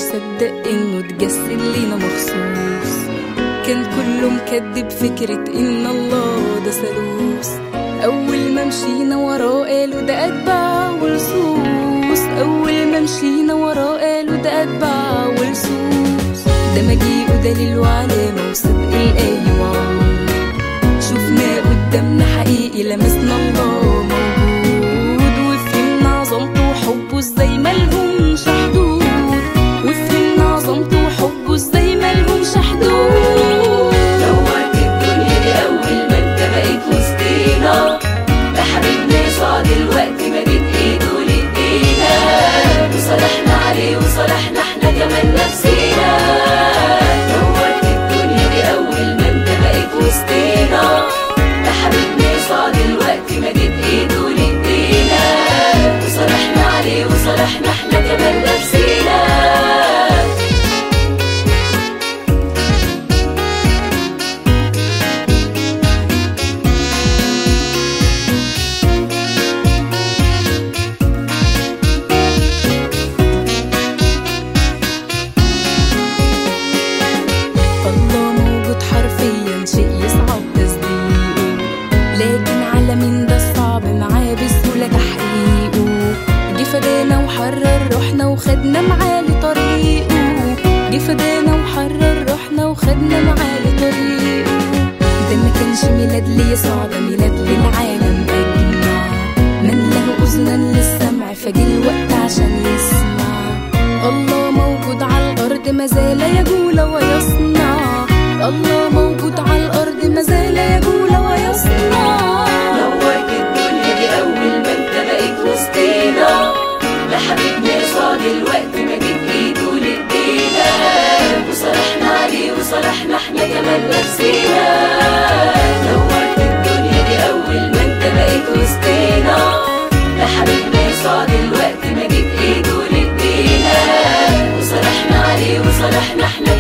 صدق انه اتجسد لينا مخصوص كان كله مكدب فكرة ان الله ده ثالوث اول ما مشينا وراه قالوا ده اتباع ولصوص اول ما مشينا وراه قالوا ده اتباع ولصوص ده مجيئه دليل وعلامة وصدق الآية وعود شفناه قدامنا حقيقي لمسنا الله موجود وفهمنا عظمته وحبه ازاي ملهمش حدود وفهمنا عظمته وحبه ازاي ملهمش حدود نورت الدنيا دي أول ما أنت بقيت وسطينا ده حبيبنا يسوع دلوقتي مديد إيده لإيدينا وصالحنا عليه وصالحنا إحنا كمان نفسينا نورت الدنيا دي أول ما أنت بقيت وسطينا ده حبيبنا يسوع دلوقتي مديد إيده لإيدينا وصالحنا عليه وصالحنا إحنا كمان نفسينا الله موجود حرفيا شيء يصعب تصديقه لكن على مين ده الصعب معاه بسهولة تحقيقه جه فدانا وحرر روحنا وخدنا معاه لطريقه جه فدانا وحرر روحنا وخدنا معاه لطريقه ده ما كانش ميلاد ليسوع ده ميلاد للعالم أجمع من له أذنا للسمع فجه الوقت عشان يسمع الله موجود على الأرض ما زال يجول ويصنع الله موجود على الأرض ما زال يجول ويصنع نورت الدنيا دي أول ما أنت بقيت وسطينا ده حبيبنا يسوع دلوقتي مديد إيده لإيدينا وصالحنا عليه وصالحنا إحنا كمان نفسينا نورت الدنيا دي أول ما أنت بقيت وسطينا ده حبيبنا يسوع دلوقتي مديد إيده لإيدينا وصالحنا عليه وصالحنا إحنا